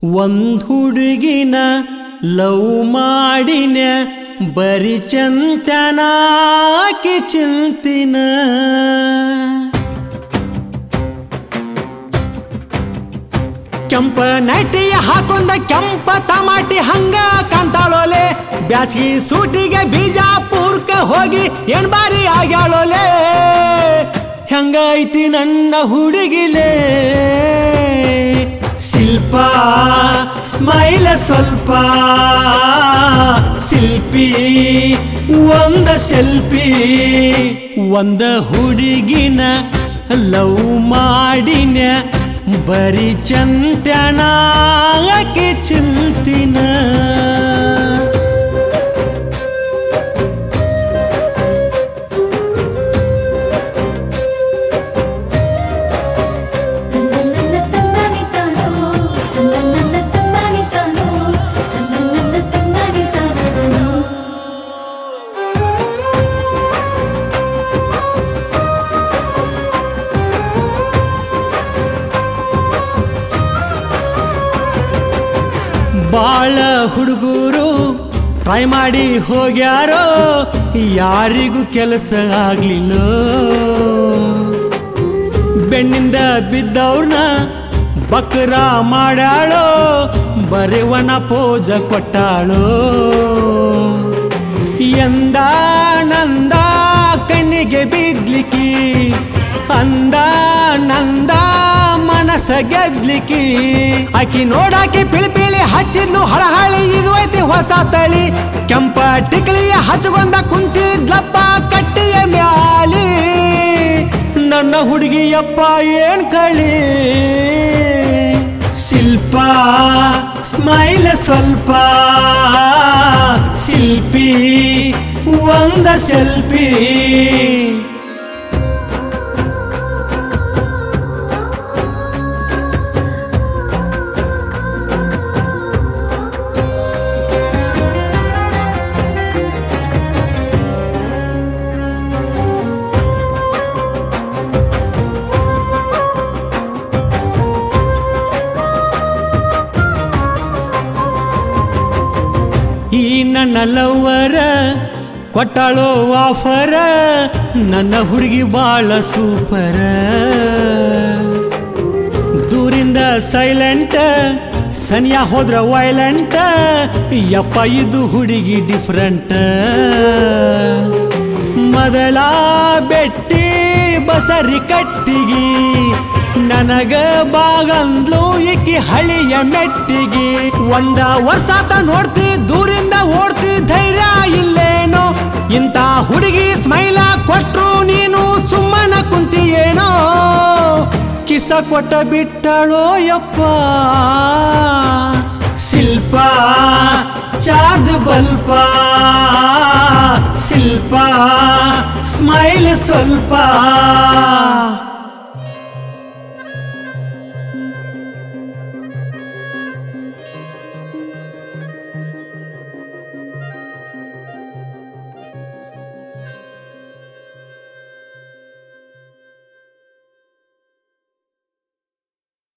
ಒಂದ್ ಹುಡುಗಿನ ಲವ್ ಮಾಡಿನ ಬರಿ ಚಂತನಾಕಿ ಚಿಂತಿನ ಕೆಂಪ ನೈಟಿಯ ಹಾಕೊಂಡ ಕೆಂಪ ತಮಾಟಿ ಹಂಗ ಕಾಂತಾಳೋಲೆ ಬ್ಯಾಸಗಿ ಸೂಟಿಗೆ ಬೀಜಾಪುರ್ಕ ಹೋಗಿ ಏನ್ ಬಾರಿ ಆಗ್ಯಾಳೋಲೆ ಹೆಂಗೈತಿ ನನ್ನ ಹುಡುಗಿಲೆ ಶಿಲ್ಪ ಸ್ಮೈಲ ಸ್ವಲ್ಪ ಶಿಲ್ಪಿ ಒಂದ ಸೆಲ್ಫಿ ಒಂದ ಹುಡುಗಿನ ಲವ್ ಮಾಡಿನ ಬರಿ ಚಂತ್ಯನಾಕೆ ಚಿಲ್ತಿನ ತಂದನ್ನ ತಂದಾನಿ ತಾನೋ ತಂದನ್ನ ತಂದಾನಿ ತಾನೋ ತಂದನ್ನ ತಂದಾನಿ ತಾನೋ ಬಾಳ ಹುಡುಗರು ಟ್ರೈ ಮಾಡಿ ಹೋಗ್ಯಾರೋ ಯಾರಿಗೂ ಕೆಲಸ ಆಗ್ಲಿಲ್ಲ ಬೆಣ್ಣಿಂದ ಬಿದ್ದವ್ರನ್ನ ಬಕ್ರ ಮಾಡ್ಯಾಳೋ ಬರೆವನ ಪೋಜ ಕೊಟ್ಟಾಳೋ ಎಂದ ನಂದ ಕಣ್ಣಿಗೆ ಬಿದ್ಲಿಕ್ಕಿ ಅಂದ ನಂದ ಮನಸ ಗೆದ್ಲಿಕ್ಕಿ ಆಕಿ ನೋಡಾಕಿ ಪಿಳಿ ಪಿಳಿ ಹಚ್ಚಿದ್ಲು ಹಳಹಳಿ ಇದು ಐತಿ ಹೊಸ ತಳಿ ಕೆಂಪ ಟಿಕ್ಲಿಯ ಹಚ್ಚಗೊಂದ ಕುಂತಿದ್ಲಪ್ಪ ಕಟ್ಟಿಯ ಮ್ಯಾಲಿ ನನ್ನ ಹುಡುಗಿಯಪ್ಪ ಏನ್ ಕಳಿ ಶಿಲ್ಪ ಸ್ಮೈಲ್ ಸ್ವಲ್ಪ ಶಿಲ್ಪಿ ಒಂದ ಸೆಲ್ಫಿ ಈ ನನ್ನ ಲವ್ವರ ಕೊಟ್ಟಾಳೋ ಆಫರ ನನ್ನ ಹುಡುಗಿ ಬಾಳ ಸೂಪರ ದೂರಿಂದ ಸೈಲೆಂಟ್ ಸನಿಯ ಹೋದ್ರ ವೈಲೆಂಟ್ ಯಪ್ಪ ಇದು ಹುಡುಗಿ ಡಿಫ್ರೆಂಟ್ ಮೊದಲ ಬೆಟ್ಟಿ ಬಸರಿ ಕಟ್ಟಿಗಿ ನನಗ ಬಾಗಂದ್ಲು ಇಕ್ಕಿ ಹಳಿಯ ಮೆಟ್ಟಿಗಿ ಒಂದ ವರ್ಷಾತ ನೋಡ್ತಿ ದೂರಿಂದ ಓಡ್ತಿ ಧೈರ್ಯ ಇಲ್ಲೇನೋ ಇಂಥ ಹುಡುಗಿ ಸ್ಮೈಲ ಕೊಟ್ರು ನೀನು ಸುಮ್ಮನ ಕುಂತಿಯೇನೋ ಕಿಸ ಕೊಟ್ಟ ಬಿಟ್ಟಳೋ ಯಪ್ಪ ಶಿಲ್ಪ ಚಾರ್ಜ್ ಬಲ್ಪ ಶಿಲ್ಪ ಸ್ಮೈಲ್ ಸ್ವಲ್ಪ